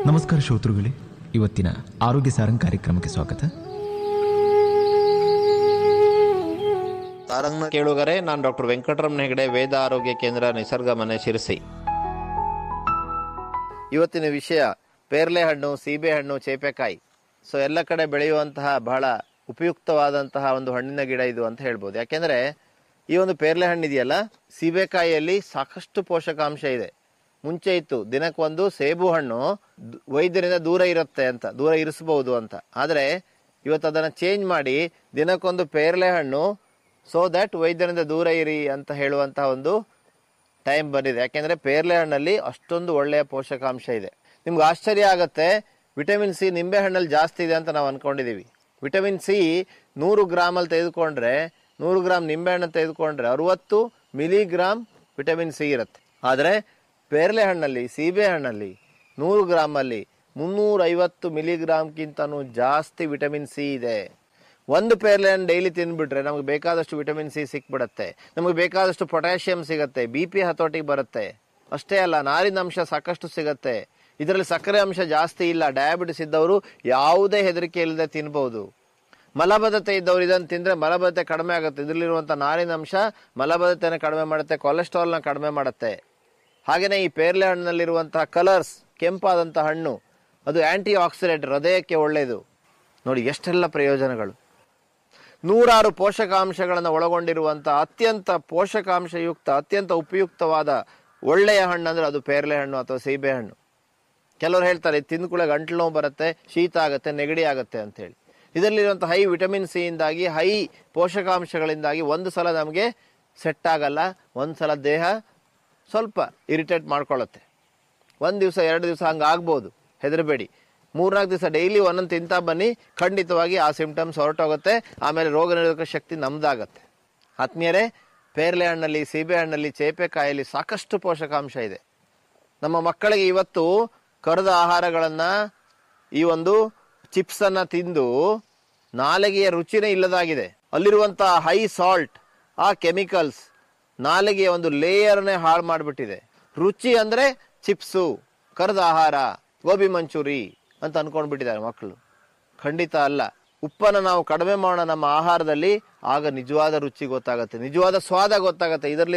ನಮಸ್ಕಾರ ಶ್ರೋತೃಗಳೇ ಇವತ್ತಿನ ಆರೋಗ್ಯ ಸಾರಂಗ್ ಕಾರ್ಯಕ್ರಮಕ್ಕೆ ಸ್ವಾಗತ ತಾರಂಗ್ನ ಕೇಳುಗರೆ ನಾನು ಡಾಕ್ಟರ್ ವೆಂಕಟರಮಣ ಹೆಗಡೆ ವೇದ ಆರೋಗ್ಯ ಕೇಂದ್ರ ನಿಸರ್ಗ ಮನೆ ಶಿರಸಿ ಇವತ್ತಿನ ವಿಷಯ ಪೇರ್ಲೆ ಹಣ್ಣು ಸೀಬೆ ಹಣ್ಣು ಚೇಪೆಕಾಯಿ ಸೊ ಎಲ್ಲ ಕಡೆ ಬೆಳೆಯುವಂತಹ ಬಹಳ ಉಪಯುಕ್ತವಾದಂತಹ ಒಂದು ಹಣ್ಣಿನ ಗಿಡ ಇದು ಅಂತ ಹೇಳ್ಬೋದು ಯಾಕೆಂದ್ರೆ ಈ ಒಂದು ಪೇರ್ಲೆ ಹಣ್ಣು ಇದೆಯಲ್ಲ ಸೀಬೆಕಾಯಿಯಲ್ಲಿ ಸಾಕಷ್ಟು ಪೋಷಕಾಂಶ ಇದೆ ಮುಂಚೆ ಇತ್ತು ದಿನಕ್ಕೊಂದು ಸೇಬು ಹಣ್ಣು ದ್- ವೈದ್ಯರಿಂದ ದೂರ ಇರುತ್ತೆ ಅಂತ ದೂರ ಇರಿಸಬಹುದು ಅಂತ ಆದರೆ ಇವತ್ತು ಅದನ್ನು ಚೇಂಜ್ ಮಾಡಿ ದಿನಕ್ಕೊಂದು ಪೇರ್ಲೆ ಹಣ್ಣು ಸೊ ದ್ಯಾಟ್ ವೈದ್ಯರಿಂದ ದೂರ ಇರಿ ಅಂತ ಹೇಳುವಂತಹ ಒಂದು ಟೈಮ್ ಬಂದಿದೆ ಯಾಕೆಂದ್ರೆ ಪೇರ್ಲೆ ಹಣ್ಣಲ್ಲಿ ಅಷ್ಟೊಂದು ಒಳ್ಳೆಯ ಪೋಷಕಾಂಶ ಇದೆ ನಿಮ್ಗೆ ಆಶ್ಚರ್ಯ ಆಗತ್ತೆ ವಿಟಮಿನ್ ಸಿ ನಿಂಬೆ ಹಣ್ಣಲ್ಲಿ ಜಾಸ್ತಿ ಇದೆ ಅಂತ ನಾವು ಅನ್ಕೊಂಡಿದೀವಿ ವಿಟಮಿನ್ ಸಿ ನೂರು ಗ್ರಾಮ್ ಅಲ್ಲಿ ತೆಗೆದುಕೊಂಡ್ರೆ ನೂರು ಗ್ರಾಮ್ ನಿಂಬೆ ಹಣ್ಣು ತೆಗೆದುಕೊಂಡ್ರೆ ಅರವತ್ತು ಮಿಲಿಗ್ರಾಮ್ ವಿಟಮಿನ್ ಸಿ ಇರುತ್ತೆ ಆದರೆ ಪೇರ್ಲೆ ಹಣ್ಣಲ್ಲಿ ಸೀಬೆ ಹಣ್ಣಲ್ಲಿ ನೂರು ಗ್ರಾಮಲ್ಲಿ ಮುನ್ನೂರೈವತ್ತು ಮಿಲಿಗ್ರಾಮ್ಗಿಂತನೂ ಜಾಸ್ತಿ ವಿಟಮಿನ್ ಸಿ ಇದೆ ಒಂದು ಪೇರ್ಲೆ ಹಣ್ಣು ಡೈಲಿ ತಿಂದ್ಬಿಟ್ರೆ ನಮಗೆ ಬೇಕಾದಷ್ಟು ವಿಟಮಿನ್ ಸಿ ಸಿಕ್ಬಿಡುತ್ತೆ ನಮಗೆ ಬೇಕಾದಷ್ಟು ಪೊಟ್ಯಾಷಿಯಂ ಸಿಗುತ್ತೆ ಬಿ ಪಿ ಹತೋಟಿಗೆ ಬರುತ್ತೆ ಅಷ್ಟೇ ಅಲ್ಲ ನಾರಿನ ಅಂಶ ಸಾಕಷ್ಟು ಸಿಗುತ್ತೆ ಇದರಲ್ಲಿ ಸಕ್ಕರೆ ಅಂಶ ಜಾಸ್ತಿ ಇಲ್ಲ ಡಯಾಬಿಟಿಸ್ ಇದ್ದವರು ಯಾವುದೇ ಹೆದರಿಕೆ ಇಲ್ಲದೆ ತಿನ್ಬಹುದು ಮಲಬದ್ಧತೆ ಇದ್ದವರು ಇದನ್ನು ತಿಂದ್ರೆ ಮಲಬದ್ಧತೆ ಕಡಿಮೆ ಆಗುತ್ತೆ ಇದರಲ್ಲಿರುವಂಥ ನಾರಿನ ಅಂಶ ಮಲಬದ್ಧತೆನ ಕಡಿಮೆ ಮಾಡುತ್ತೆ ಕೊಲೆಸ್ಟ್ರಾಲ್ನ ಕಡಿಮೆ ಮಾಡುತ್ತೆ ಹಾಗೆಯೇ ಈ ಪೇರ್ಲೆ ಹಣ್ಣಿನಲ್ಲಿರುವಂತಹ ಕಲರ್ಸ್ ಕೆಂಪಾದಂತಹ ಹಣ್ಣು ಅದು ಆಂಟಿ ಆಕ್ಸಿಡೆಂಟ್ ಹೃದಯಕ್ಕೆ ಒಳ್ಳೆಯದು ನೋಡಿ ಎಷ್ಟೆಲ್ಲ ಪ್ರಯೋಜನಗಳು ನೂರಾರು ಪೋಷಕಾಂಶಗಳನ್ನು ಒಳಗೊಂಡಿರುವಂಥ ಅತ್ಯಂತ ಪೋಷಕಾಂಶಯುಕ್ತ ಅತ್ಯಂತ ಉಪಯುಕ್ತವಾದ ಒಳ್ಳೆಯ ಹಣ್ಣು ಅಂದ್ರೆ ಅದು ಪೇರ್ಲೆ ಹಣ್ಣು ಅಥವಾ ಸೀಬೆ ಹಣ್ಣು ಕೆಲವರು ಹೇಳ್ತಾರೆ ಇದು ತಿಂದ ಕೂಡ ಗಂಟಲು ನೋವು ಬರುತ್ತೆ ಶೀತ ಆಗುತ್ತೆ ನೆಗಡಿ ಆಗುತ್ತೆ ಅಂತ ಹೇಳಿ ಇದರಲ್ಲಿರುವಂಥ ಹೈ ವಿಟಮಿನ್ ಸಿ ಇಂದಾಗಿ ಹೈ ಪೋಷಕಾಂಶಗಳಿಂದಾಗಿ ಒಂದು ಸಲ ನಮಗೆ ಸೆಟ್ ಆಗಲ್ಲ ಒಂದು ಸಲ ದೇಹ ಸ್ವಲ್ಪ ಇರಿಟೇಟ್ ಮಾಡ್ಕೊಳ್ಳುತ್ತೆ ಒಂದು ದಿವಸ ಎರಡು ದಿವಸ ಹಂಗೆ ಆಗ್ಬೋದು ಹೆದರಬೇಡಿ ಮೂರ್ನಾಲ್ಕು ದಿವಸ ಡೈಲಿ ಒಂದೊಂದು ತಿಂತಾ ಬನ್ನಿ ಖಂಡಿತವಾಗಿ ಆ ಸಿಂಪ್ಟಮ್ಸ್ ಹೊರಟೋಗುತ್ತೆ ಆಮೇಲೆ ರೋಗ ನಿರೋಧಕ ಶಕ್ತಿ ನಮ್ದಾಗತ್ತೆ ಆತ್ಮೀಯರೇ ಪೇರ್ಲೆ ಹಣ್ಣಲ್ಲಿ ಸೀಬೆ ಹಣ್ಣಲ್ಲಿ ಚೇಪೆಕಾಯಲ್ಲಿ ಸಾಕಷ್ಟು ಪೋಷಕಾಂಶ ಇದೆ ನಮ್ಮ ಮಕ್ಕಳಿಗೆ ಇವತ್ತು ಕರೆದ ಆಹಾರಗಳನ್ನ ಈ ಒಂದು ಚಿಪ್ಸ್ ಅನ್ನ ತಿಂದು ನಾಲಿಗೆಯ ರುಚಿನೇ ಇಲ್ಲದಾಗಿದೆ ಅಲ್ಲಿರುವಂತಹ ಹೈ ಸಾಲ್ಟ್ ಆ ಕೆಮಿಕಲ್ಸ್ ನಾಲಿಗೆಯ ಒಂದು ಲೇಯರ್ನೇ ಹಾಳು ಮಾಡಿಬಿಟ್ಟಿದೆ ರುಚಿ ಅಂದ್ರೆ ಚಿಪ್ಸು ಕರೆದ ಆಹಾರ ಗೋಬಿ ಮಂಚೂರಿ ಅಂತ ಅನ್ಕೊಂಡ್ಬಿಟ್ಟಿದ್ದಾರೆ ಮಕ್ಕಳು ಖಂಡಿತ ಅಲ್ಲ ಉಪ್ಪನ್ನು ನಾವು ಕಡಿಮೆ ಮಾಡೋಣ ನಮ್ಮ ಆಹಾರದಲ್ಲಿ ಆಗ ನಿಜವಾದ ರುಚಿ ಗೊತ್ತಾಗುತ್ತೆ ನಿಜವಾದ ಸ್ವಾದ ಗೊತ್ತಾಗುತ್ತೆ ಇದರಲ್ಲಿ